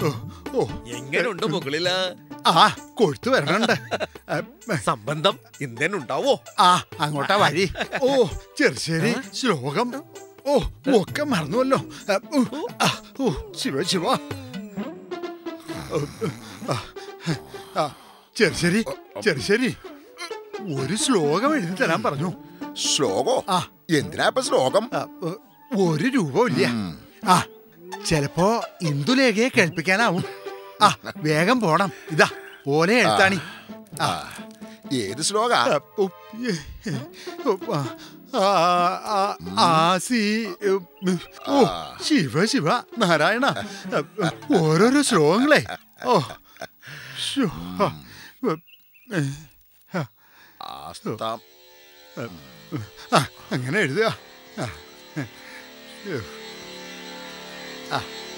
ഓ, ഓ എങ്ങനെയുണ്ട് മുകളില് ആ കൊഴുത്തു വരണുണ്ട് ആ, സംബന്ധം ഇന്നേനുണ്ടാവോ ആ അങ്ങോട്ടാ വഴി ഓ ചെറുശ്ശേരി ശ്ലോകം ഓ ഒക്കെ മറന്നുവല്ലോ ആ, ഉ, ആ, ഓ ശിവ ശിവ ഓ, ആ, ആ, ചെറുശ്ശേരി ചെറുശ്ശേരി ഒരു ശ്ലോകം എഴുതി തരാൻ പറഞ്ഞു ശ്ലോകോ ആ. എന്തിനാ ഇപ്പൊ ശ്ലോകം ആ, ഉ, ഒരു രൂപ ഇല്ല ആ ചിലപ്പോ ഇന്ദുലേഖയെ കേൾപ്പിക്കാനാവും ആ വേഗം പോണം ഇതാ പോലെ എഴുത്താണി ആ, ഏത് ശ്ലോക ആ, ഉ, ഏ, ഉ, ആ, ആ, ആ, ആ, സി, ഉം, ഓ ശിവ ശിവ നാരായണ ഓരോരോ ശ്ലോകങ്ങളെ ഓ ശ്ശോ, ആ, ഉം, ഏ, ആ, ആസ്താം ആ, അങ്ങനെ എഴുതുക ആ, ഏ, ആ.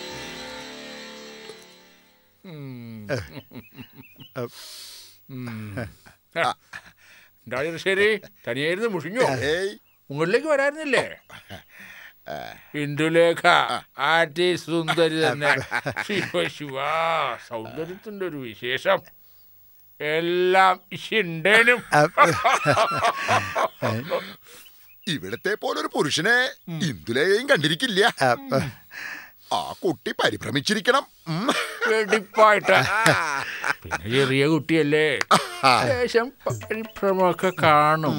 എന്താ ശരി തനിയായിരുന്നു മുഷിഞ്ഞോ ഏയ് മുകളിലേക്ക് വരായിരുന്നില്ലേ ഇന്ദുലേഖ ആറ്റി സുന്ദരി തന്നെ ശിവ ശിവ സൗന്ദര്യത്തിന്റെ ഒരു വിശേഷം എല്ലാം ശിണ്ടേനും ഇവിടത്തെ പോലൊരു പുരുഷനെ ഇന്ദുലേയും കണ്ടിരിക്കില്ല ആ കുട്ടി പരിഭ്രമിച്ചിരിക്കണം ഉം. വെടിപ്പായിട്ട് പിന്നെ ചെറിയ കുട്ടിയല്ലേ ലേശം പരിഭ്രമമൊക്കെ കാണും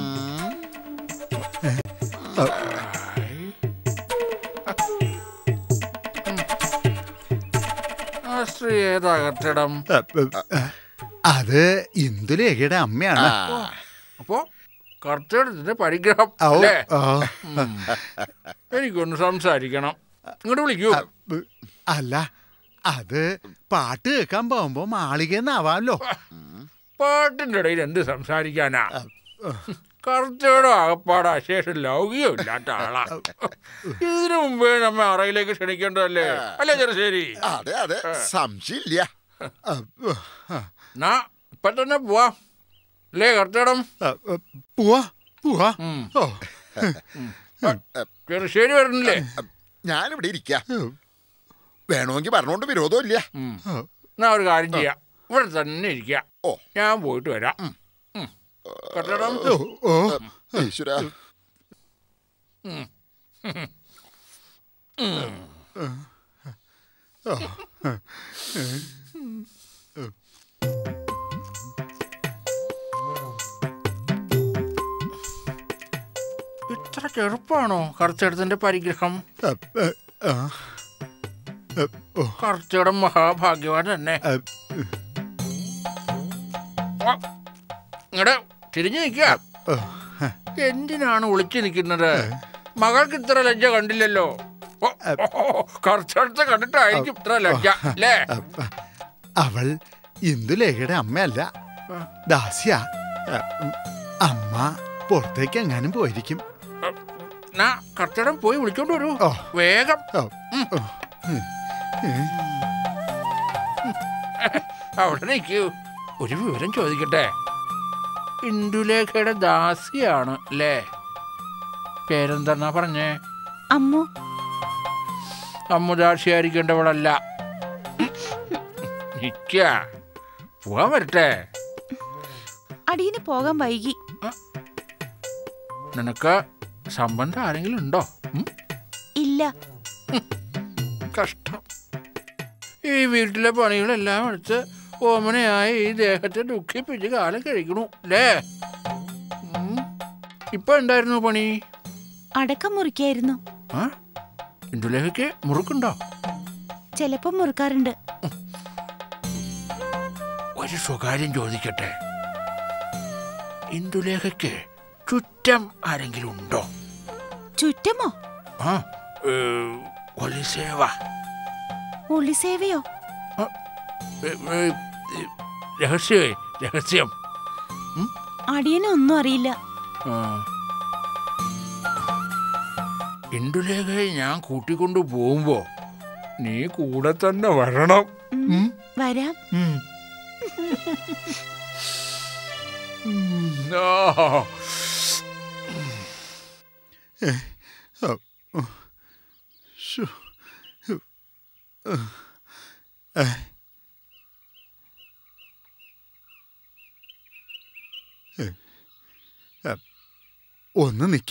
ആ സ്ത്രീ ഏതാ കെട്ടിടം ആ, ആ, അത് ഇന്ദുലേഖയുടെ അമ്മയാണ് ആ, അപ്പോ കർത്തടത്തിന്റെ പരിഗ്രഹം ഓ, അല്ലേ ആ, എനിക്കൊന്ന് സംസാരിക്കണം ഇങ്ങോട്ട് വിളിക്കൂ അല്ല അത് പാട്ട് കേൾക്കാൻ പോകുമ്പോ മാളികന്നാവാമല്ലോ പാട്ടിന്റെ ഇടയിൽ എന്ത് സംസാരിക്കാനാ കർത്തയുടെ ആകപ്പാട് അശേഷം ലൗകികമില്ലാത്ത ആളാ ഇതിനു മുമ്പേ നമ്മെ അറയിലേക്ക് ക്ഷണിക്കേണ്ടതല്ലേ അല്ലേ ചെറുശ്ശേരി അതെ അതെ സംശയമില്ല ആ, ആ, നാ ഇപ്പൊ തന്നെ പോവാം അല്ലേ കർത്തടം ആ, പോവാ പോവാ ഉം. ഓ ചെറുശ്ശേരി വരണില്ലേ ഞാനിവിടെ ഇരിക്കാം വേണമെങ്കിൽ പറഞ്ഞോണ്ട് വിരോധമില്ല ഉം. എന്നാ ഒരു കാര്യം ചെയ്യാം ഇവിടെ തന്നെ ഇരിക്കാം ഓ. ഞാൻ പോയിട്ട് വരാം ഉം. കർത്തടം ഓ ഓ ഈശ്വര ഇത്ര ചെറുപ്പാണോ കർത്തടത്തിന്റെ പരിഗ്രഹം ആ, ആ, ആ, ഓ കർത്തടം മഹാഭാഗ്യവാൻ തന്നെ ആ, ഇങ്ങടെ തിരിഞ്ഞു നിൽക്കുക ഓ, എന്തിനാണ് ഒളിച്ചു നിൽക്കുന്നത് മകൾക്ക് ഇത്ര ലജ്ജ കണ്ടില്ലല്ലോ ഓ, ഓ, കർത്തടത്തെ കണ്ടിട്ടായിരിക്കും ഇത്ര ലജ്ജ അല്ലേ അവൾ ഇന്ദുലേഖയുടെ അമ്മയല്ല ദാസ്യ ആ, ഉം, അമ്മ പുറത്തേക്ക് എങ്ങാനും പോയിരിക്കും നാ കർത്തടം പോയി വിളിച്ചോണ്ട് വരൂ ഓ. വേഗം ഓ, ഓ, ഉം, ഉം. അവിടെ നിൽക്കൂ ഒരു വിവരം ചോദിക്കട്ടെ ഇന്ദുലേഖയുടെ ദാസിയാണ് അല്ലേ പേരെന്തെന്നാ പറഞ്ഞേ അമ്മു അമ്മുദാക്ഷിയായിരിക്കേണ്ടവളല്ല നിക്ക പോവാൻ വരട്ടെ അടിയന് പോകാൻ വൈകി നിനക്ക് സംബന്ധം ആരെങ്കിലും ഉണ്ടോ ഉം? ഇല്ല കഷ്ടം ഈ വീട്ടിലെ പണികളെല്ലാം എടുത്ത് ഓമനയായി ഈ ദേഹത്തെ ദുഃഖിപ്പിച്ച് കാലം കഴിക്കണു അല്ലേ ഉം. ഇപ്പൊ എന്തായിരുന്നു പണി അടക്കം മുറിക്കായിരുന്നു ആ ഇന്ദുലേഖയ്ക്ക് മുറുക്കുണ്ടോ ചിലപ്പം മുറുക്കാറുണ്ട് ഒരു സ്വകാര്യം ചോദിക്കട്ടെ ഇന്ദുലേഖയ്ക്ക് ചുറ്റം ആരെങ്കിലും ഉണ്ടോ ചുറ്റമോ ആ ഏ, ഒലിസേവ ഒളിസേവയോ ഏ, ഏ, ഏ, രഹസ്യമേ രഹസ്യം അടിയന് ഒന്നും അറിയില്ല ആ. ഇന്ദുലേഖയെ ഞാൻ കൂട്ടിക്കൊണ്ടു പോകുമ്പോ നീ കൂടെ തന്നെ വരണം ഉം, വരാം ആ. ഓ, ഓ, ശ്ശോ. ഒന്ന് നിക്ക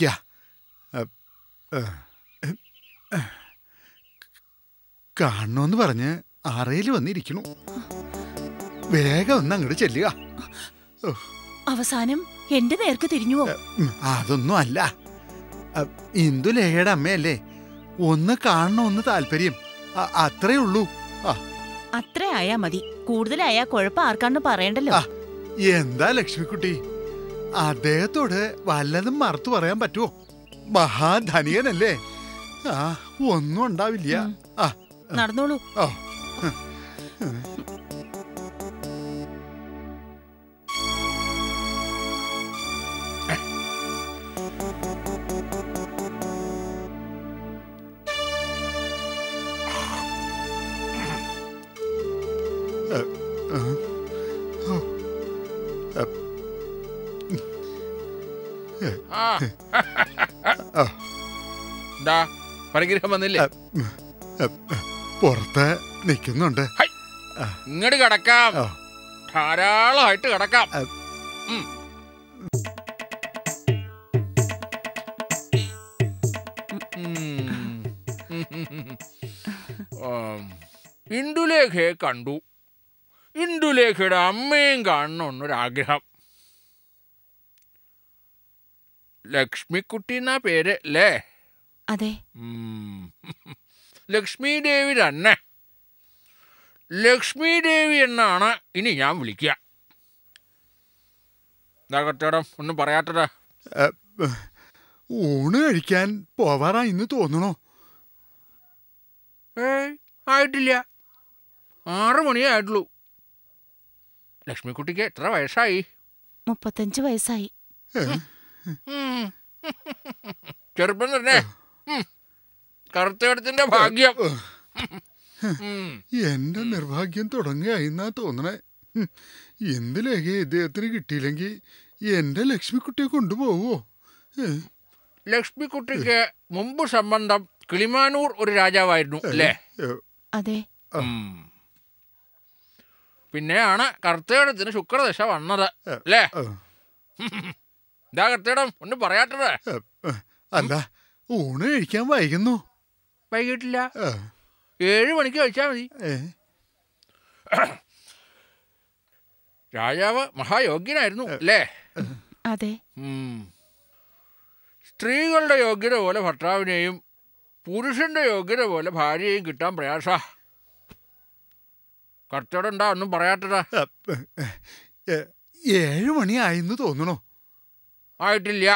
കാണണോന്ന് പറഞ്ഞ് അറയിൽ വന്നിരിക്കണു വേഗം ഒന്ന് അങ്ങോട്ട് ചെല്ലുക അവസാനം എന്റെ നേർക്ക് തിരിഞ്ഞുവോ ഉം, അതൊന്നും അല്ല അ, ഇന്ദുലേഖയുടെ അമ്മയല്ലേ ഒന്ന് കാണണമെന്ന് താല്പര്യം അ- അത്രേ ഉള്ളൂ ആ അത്ര ആയാ മതി കൂടുതലായാ കുഴപ്പം ആർക്കാണ്ട് പറയണ്ടല്ലോ ആ, എന്താ ലക്ഷ്മിക്കുട്ടി അദ്ദേഹത്തോട് വല്ലതും മറത്തു പറയാൻ പറ്റുമോ മഹാധനികനല്ലേ ആ ഒന്നും ഉണ്ടാവില്ല ആ നടന്നോളൂ ഓ ആ എന്താ പരിഗ്രഹം വന്നില്ലേ പുറത്ത് നിൽക്കുന്നുണ്ട് ഇങ്ങോട്ട് കിടക്കാം ഓ ധാരാളമായിട്ട് കിടക്കാം ആ. ഉം. ഉം. ആം. ഇന്ദുലേഖയെ കണ്ടു ഇന്ദുലേഖയുടെ അമ്മയും കാണണമെന്നൊരാഗ്രഹം ലക്ഷ്മിക്കുട്ടി എന്നാ പേര് അല്ലേ അതെ ഉം. ലക്ഷ്മി ദേവി തന്നെ ലക്ഷ്മി ദേവി എന്നാണ് ഇനി ഞാൻ വിളിക്കുക എന്താ കച്ചവടം ഒന്നും പറയാത്തത് അ, ഊണ് കഴിക്കാൻ പോവാറാ ഇന്ന് തോന്നണോ ഏയ് ആയിട്ടില്ല ആറ് മണിയേ ആയിട്ടുള്ളൂ ലക്ഷ്മിക്കുട്ടിക്ക് എത്ര വയസ്സായി മുപ്പത്തഞ്ച് വയസ്സായി ഉം. ചെറുപ്പം തന്നെ ഉം. കറുത്തേടത്തിന്റെ ഭാഗ്യം ഉം. എന്റെ നിർഭാഗ്യം തുടങ്ങുകയെന്നാ തോന്നണേ ഹും, എന്തിലേക്കെ ഇദ്ദേഹത്തിന് കിട്ടിയില്ലെങ്കിൽ എന്റെ ലക്ഷ്മിക്കുട്ടിയെ കൊണ്ടുപോവോ ഏ, ലക്ഷ്മിക്കുട്ടിക്ക് മുമ്പ് സംബന്ധം കിളിമാനൂർ ഒരു രാജാവായിരുന്നു അല്ലേ ഏ, അതെ ഉം. പിന്നെയാണ് കർത്തേടത്തിന് ശുക്രദശ വന്നത് അല്ലേ ഏ, ഇതാ കർത്തേടം ഒന്നും പറയാത്തത് ഏ, ഏ, അല്ല ഊണ് കഴിക്കാൻ വൈകുന്നു വൈകിട്ടില്ല ഏ, ഏഴ് മണിക്ക് കഴിച്ചാൽ മതി ഏ, രാജാവ് മഹായോഗ്യനായിരുന്നു അല്ലേ അതെ ഉം. സ്ത്രീകളുടെ യോഗ്യത പോലെ ഭർത്താവിനെയും പുരുഷന്റെ യോഗ്യത പോലെ ഭാര്യയെയും കിട്ടാൻ പ്രയാസ കർത്തേടം എന്താ ഒന്നും പറയാത്തത് ഏ, ഏ, ഏഴ് മണിയായിന്ന് തോന്നണോ ആയിട്ടില്ല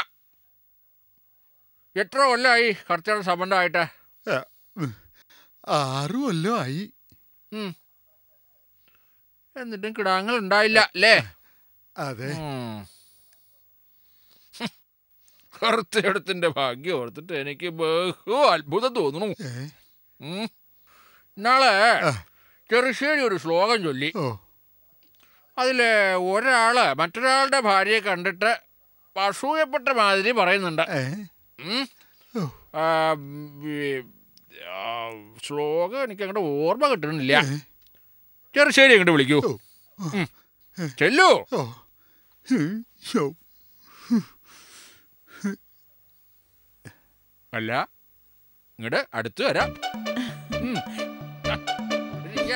എത്ര കൊല്ലമായി കർത്തേടം സംബന്ധമായിട്ട് ഏ, ഉം, ആറ് കൊല്ലം ആയി ഉം. എന്നിട്ടും കിടാങ്ങൾ ഉണ്ടായില്ല അല്ലേ അതെ ഉം. കറുത്തേടത്തിന്റെ ഭാഗ്യം ഓർത്തിട്ട് എനിക്ക് ബഹു അത്ഭുതം തോന്നുന്നു ഏ, ഉം. നാളെ ആ. ചെറുശ്ശേരി ഒരു ശ്ലോകം ചൊല്ലി ഓ അതില് ഒരാള് മറ്റൊരാളുടെ ഭാര്യയെ കണ്ടിട്ട് അസൂയപ്പെട്ട മാതിരി പറയുന്നുണ്ട് ഏ ഉം. ഓ ആ, ഈ, ആ, ശ്ലോകം എനിക്ക് അങ്ങോട്ട് ഓർമ്മ കിട്ടുന്നില്ല ഏ, ചെറുശ്ശേരി അങ്ങോട്ട് വിളിക്കൂ ഓ ഉം. ചെല്ലൂ ഓ ഹും, യോ, അല്ല ഇങ്ങോട്ട് അടുത്ത് വരാം ഉം. ആ, ഇരിക്ക.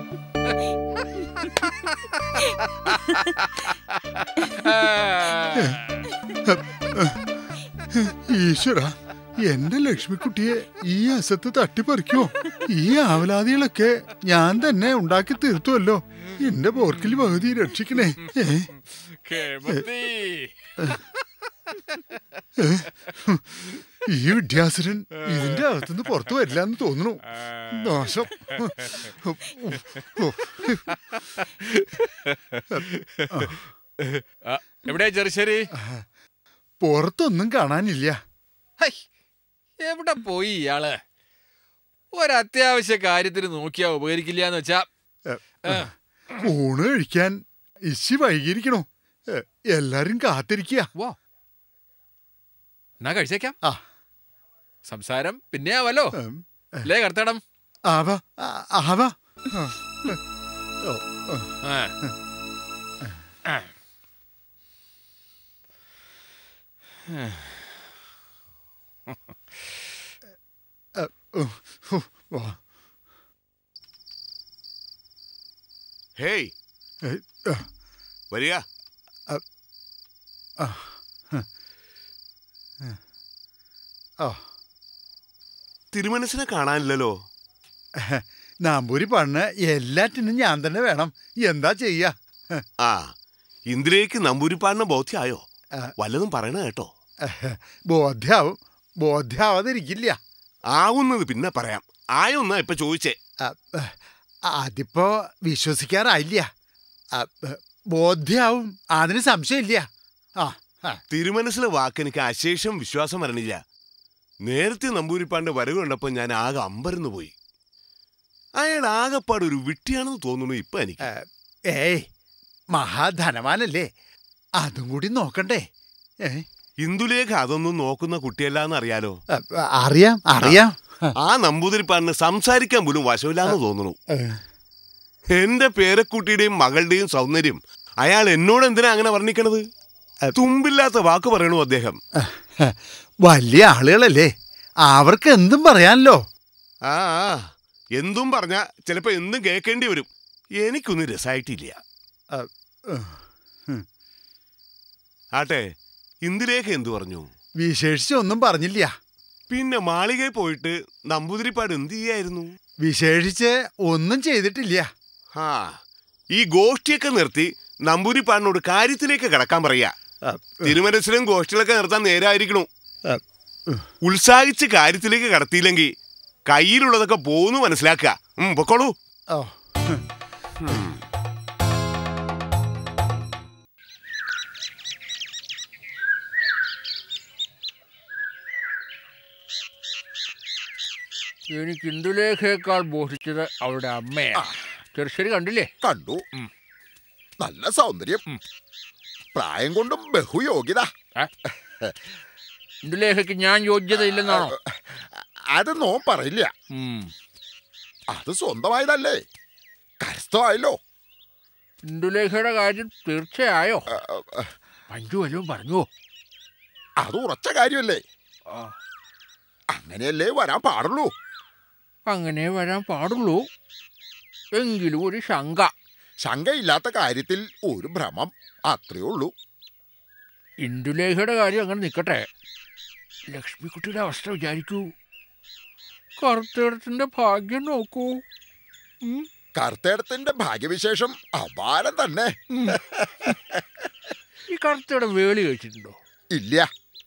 ഈശ്വര എന്റെ ലക്ഷ്മിക്കുട്ടിയെ ഈ അസത്ത് തട്ടിപ്പറിക്കോ ഈ ആവലാതികളൊക്കെ ഞാൻ തന്നെ ഉണ്ടാക്കി തീർത്തുവല്ലോ എന്റെ പോർക്കിൽ പകുതി രക്ഷിക്കണേ ഏ, കേമത്തി. ഈ വിദ്യാസുരൻ ഇതിന്റെ അകത്തുനിന്ന് പുറത്തു വരില്ല എന്ന് തോന്നുന്നു നാശം ആ, എവിടെയാ ചെറുശ്ശേരി പുറത്തൊന്നും കാണാനില്ല ഹൈ, എവിടെ പോയി ഇയാള് ഒരത്യാവശ്യ കാര്യത്തിന് നോക്കിയാ ഉപകരിക്കില്ല എന്ന് വെച്ചാ ഏ, ഊണ് കഴിക്കാൻ ഇശി വൈകിയിരിക്കണോ ഏ, എല്ലാരും കാത്തിരിക്കുക വാ എന്നാ കഴിച്ചേക്കാം ആ സംസാരം പിന്നെ ആവല്ലോ ഉം, അല്ലേ കർത്തടം ആവാ ആ, ആവാ ആ, ഓ, ഓ. ആ. ആ. ഓ, ഓ, വാ. ഹേയ് ഏ, ആ, വരിക ആ, ആ. തിരുമനസിനെ കാണാനില്ലല്ലോ നാമ്പൂരി പണ്ണ് എല്ലാറ്റിനും ഞാൻ തന്നെ വേണം എന്താ ചെയ്യാ ആ ഇന്ദിരയ്ക്ക് നമ്പൂരിപ്പാടിന് ബോധ്യമായോ ആ. വല്ലതും പറയണ കേട്ടോ ബോധ്യാവും ബോധ്യാവാതിരിക്കില്ല ആവുന്നത് പിന്നെ പറയാം ആയൊന്നാ ഇപ്പൊ ചോദിച്ചേ ആ, അതിപ്പോ വിശ്വസിക്കാറായില്ല ആ, ബോധ്യാവും അതിന് സംശയമില്ല ആ ആ, തിരുമനസിലെ വാക്ക് എനിക്ക് അശേഷം വിശ്വാസം വരണില്ല നേരത്തെ നമ്പൂരിപ്പാണ്ട് വരവ് കണ്ടപ്പോ ഞാൻ ആകെ അമ്പരന്ന് പോയി അയാൾ ആകെപ്പാട് ഒരു വിട്ടിയാണെന്ന് തോന്നുന്നു ഇപ്പൊ എനിക്ക് ആ, ഏയ് മഹാധനവാനല്ലേ അതും കൂടി നോക്കണ്ടേ ഏ ഇന്ദുലേഖ അതൊന്നും നോക്കുന്ന കുട്ടിയല്ലാന്ന് അറിയാലോ ആ, അറിയാം അറിയാം ആ നമ്പൂതിരിപ്പാടിന് സംസാരിക്കാൻ പോലും വശമില്ലാന്ന് തോന്നുന്നു ഏ, എന്റെ പേരക്കുട്ടിയുടെയും മകളുടെയും സൗന്ദര്യം അയാൾ എന്നോട് എന്തിനാ അങ്ങനെ വർണ്ണിക്കണത് തുമ്പില്ലാത്ത വാക്ക് പറയണു അദ്ദേഹം വലിയ ആളുകളല്ലേ അവർക്ക് എന്തും പറയാനല്ലോ ആ ആ, എന്തും പറഞ്ഞ ചിലപ്പോ എന്തും കേൾക്കേണ്ടി വരും എനിക്കൊന്നും രസമായിട്ടില്ല ആ, ആട്ടെ ഇന്ദുരേഖ എന്തു പറഞ്ഞു വിശേഷിച്ചൊന്നും പറഞ്ഞില്ല പിന്നെ മാളികയിൽ പോയിട്ട് നമ്പൂതിരിപ്പാട് എന്ത് ചെയ്യായിരുന്നു വിശേഷിച്ച് ഒന്നും ചെയ്തിട്ടില്ല ആ ഈ ഗോഷ്ഠിയൊക്കെ നിർത്തി നമ്പൂരിപ്പാടിനോട് കാര്യത്തിലേക്ക് കടക്കാൻ പറയാ ആ, തിരുമനസിലും ഗോഷ്ഠികളൊക്കെ നിർത്താൻ നേരായിരിക്കണു ആ, ഉത്സാഹിച്ച് കാര്യത്തിലേക്ക് കടത്തിയില്ലെങ്കിൽ കയ്യിലുള്ളതൊക്കെ പോന്നു മനസ്സിലാക്കുക ഉം, പൊക്കോളൂ ഓ, എനിക്ക് ഇന്ദുലേഖയേക്കാൾ ബോധിച്ചത് അവളുടെ അമ്മയാ ചെറുശ്ശേരി കണ്ടില്ലേ കണ്ടു നല്ല സൗന്ദര്യം പ്രായം കൊണ്ടും ബഹുയോഗ്യത ഇന്ദുലേഖയ്ക്ക് ഞാൻ യോഗ്യതയില്ലെന്നാണോ അത് നോ പറയില്ല ഉം. അത് സ്വന്തമായതല്ലേ കരസ്ഥമായല്ലോ ഇന്ദുലേഖയുടെ കാര്യം തീർച്ചയായോ ആ, ആ, പഞ്ചു വല്ലതും പറഞ്ഞുവോ അത് ഉറച്ച കാര്യമല്ലേ ആ, അങ്ങനെയല്ലേ വരാൻ പാടുള്ളൂ അങ്ങനെ വരാൻ പാടുള്ളൂ എങ്കിലും ഒരു ശങ്ക ശങ്കയില്ലാത്ത കാര്യത്തിൽ ഒരു ഭ്രമം അത്രേ ഉള്ളൂ ഇന്ദുലേഖയുടെ കാര്യം അങ്ങനെ നിൽക്കട്ടെ ലക്ഷ്മിക്കുട്ടിയുടെ അവസ്ഥ വിചാരിക്കൂ കറുത്തേടത്തിന്റെ ഭാഗ്യം നോക്കൂ ഉം. കർത്തേടത്തിന്റെ ഭാഗ്യവിശേഷം അപാരം തന്നെ ഈ കറുത്തേടം വേളി കഴിച്ചിട്ടുണ്ടോ ഇല്ല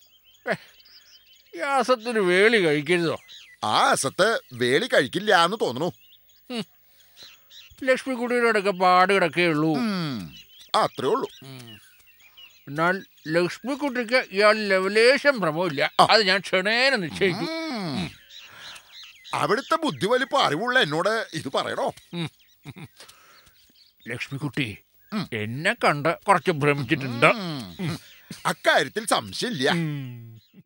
ഈ ആസത്തിന് വേളി കഴിക്കരുതോ ആ അസത്ത് വേളി കഴിക്കില്ല എന്ന് തോന്നുന്നു ലക്ഷ്മിക്കുട്ടിയുടെ ഇടയ്ക്ക് പാട് കിടക്കേ ഉള്ളൂ ഉം, അത്രേ ഉള്ളൂ എന്നാൽ ലക്ഷ്മിക്കുട്ടിക്ക് ഇയാൾ ലെവലേശം ഭ്രമമില്ല അത് ഞാൻ ക്ഷണേന നിശ്ചയിക്കും ഉം. അവിടുത്തെ ബുദ്ധിവലിപ്പ് അറിവുള്ള എന്നോട് ഇത് പറയണോ ലക്ഷ്മിക്കുട്ടി എന്നെ കണ്ട് കുറച്ച് ഭ്രമിച്ചിട്ടുണ്ട് ഉം. അക്കാര്യത്തിൽ സംശയമില്ല ഉം.